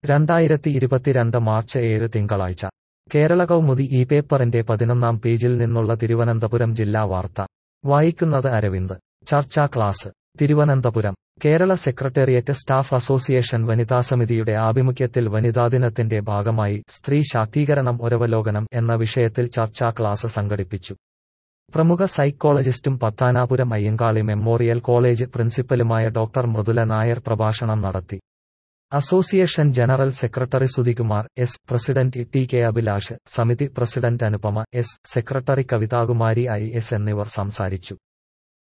രണ്ടായിരത്തി ഇരുപത്തിരണ്ട് മാർച്ച് ഏഴ് തിങ്കളാഴ്ച കേരള കൗമുദി ഈ പേപ്പറിന്റെ പതിനൊന്നാം പേജിൽ നിന്നുള്ള തിരുവനന്തപുരം ജില്ലാ വാർത്ത വായിക്കുന്നത് അരവിന്ദ് ചർച്ചാ class Thiruvananthapuram Kerala secretariat staff association വനിതാസമിതിയുടെ ആഭിമുഖ്യത്തിൽ വനിതാദിനത്തിന്റെ ഭാഗമായി സ്ത്രീ ശാക്തീകരണം ഒരവലോകനം എന്ന വിഷയത്തിൽ ചർച്ചാ ക്ലാസ് സംഘടിപ്പിച്ചു പ്രമുഖ സൈക്കോളജിസ്റ്റും പത്താനാപുരം അയ്യങ്കാളി മെമ്മോറിയൽ കോളേജ് പ്രിൻസിപ്പലുമായ ഡോക്ടർ മൃദുല നായർ പ്രഭാഷണം നടത്തി association general secretary Sudhikumar S president T K Abhilash സമിതി president Anupama S secretary Kavithakumari I S എന്നിവർ സംസാരിച്ചു